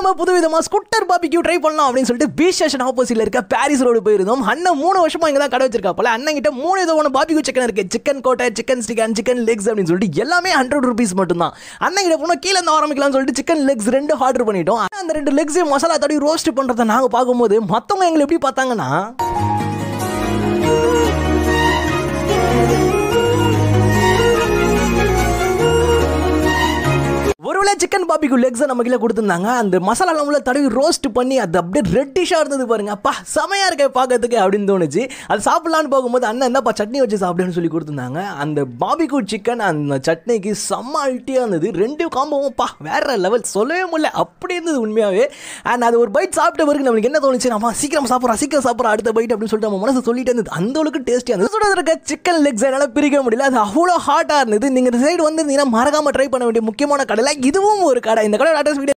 நம்ம புதுவிதமா scooter barbecue try பண்ணலாம் அப்படின்னு சொல்லிட்டு பீச் ஸ்டேஷன் ஆப்போசிட்ல இருக்க பாரிஸ் ரோடு போயிருந்தோம் அண்ணன் மூணு வருஷமா இங்க தான் கடை வச்சிருக்காப்பல அண்ணன் கிட்ட மூணு விதமான பாபிக்யூ சிக்கன் இருக்கு சிக்கன் கோட்டை சிக்கன் ஸ்டிக் சிக்கன் லெக்ஸ் அப்படின்னு சொல்லிட்டு எல்லாமே ஹண்ட்ரட் ருபீஸ் மட்டும்தான் அண்ணன் கிட்ட போனா கீழே இருந்து ஆரம்பிக்கலாம்னு சொல்லிட்டு சிக்கன் லெக்ஸ் ரெண்டு ஆர்டர் பண்ணிட்டோம் ஆனா அந்த ரெண்டு லெக்ஸையும் மசாலா தடவி ரோஸ்ட் பண்றதை நாங்க பார்க்கும்போது மத்தவங்க எங்களை எப்படி பார்த்தாங்கன்னா ஒருவேளை சிக்கன் பாபிக்கு லெக்ஸை நம்ம கீழே கொடுத்துருந்தாங்க அந்த மசாலா உள்ள தடவி ரோஸ்ட் பண்ணி அது அப்படியே ரெட்டிஷாக இருந்தது பாருங்க அப்பா செமையா இருக்க பார்க்கறதுக்கு அப்படின்னு தோணுச்சு அது சாப்பிடலான்னு போகும்போது அண்ணன் என்னப்பா சட்னி வச்சு சாப்பிடுன்னு சொல்லி கொடுத்துருந்தாங்க அந்த பாபிக்கு சிக்கன் அந்த சட்னிக்கு செம்ம அல்ட்டியாக இருந்தது ரெண்டு காம்போவும் பா வேற லெவல் சொல்லவே முடியல அப்படி இருந்தது உண்மையாகவே அண்ட் அது ஒரு பைட் சாப்பிட்ட பிறகு நம்மளுக்கு என்ன தோணுச்சு நம்ம சீக்கிரம் சாப்பிட்றோம் சீக்கிரம் சாப்பிட்றோம் அடுத்த பைட் அப்படின்னு சொல்லிட்டு நம்ம மனசு சொல்லிட்டு இருந்தது அந்த அளவுக்கு டேஸ்டியாக இருந்தது சுட இருக்க சிக்கன் லெக்ஸ் என்னால் பிரிக்க முடியல அது அவ்வளோ ஹாட்டாக இருந்தது நீங்கள் இந்த சைடு வந்திருந்தீங்கன்னா மறக்காம ட்ரை பண்ண வேண்டிய முக்கியமான கடையில் இதுவும் ஒரு கடை இந்த கடை அட்ரஸ் வீடியோ